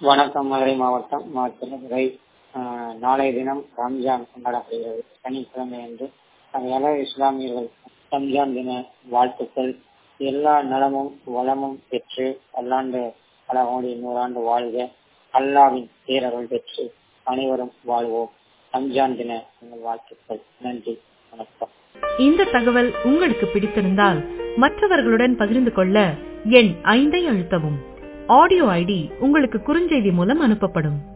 வணக்கம் மதுரை மாவட்டம் மாவட்டத்துறை நாளைய தினம் ரம்ஜான் கொண்டாடப்படுகிறது சனிக்கிழமை அன்று அதனால இஸ்லாமியர்கள் ரம்ஜான் தின வாழ்த்துக்கள் எல்லா நலமும் வளமும் பெற்று பல்லாண்டு பல கோடி நூறாண்டு வாழ்க அல்லாவின் பேரருள் பெற்று அனைவரும் வாழ்வோம் ரம்ஜான் தின வாழ்த்துக்கள் நன்றி வணக்கம் இந்த தகவல் உங்களுக்கு பிடித்திருந்தால் மற்றவர்களுடன் பகிர்ந்து கொள்ள எண் ஐந்தை அழுத்தவும் ஆடியோ ஐடி உங்களுக்கு குறுஞ்செய்தி மூலம் அனுப்பப்படும்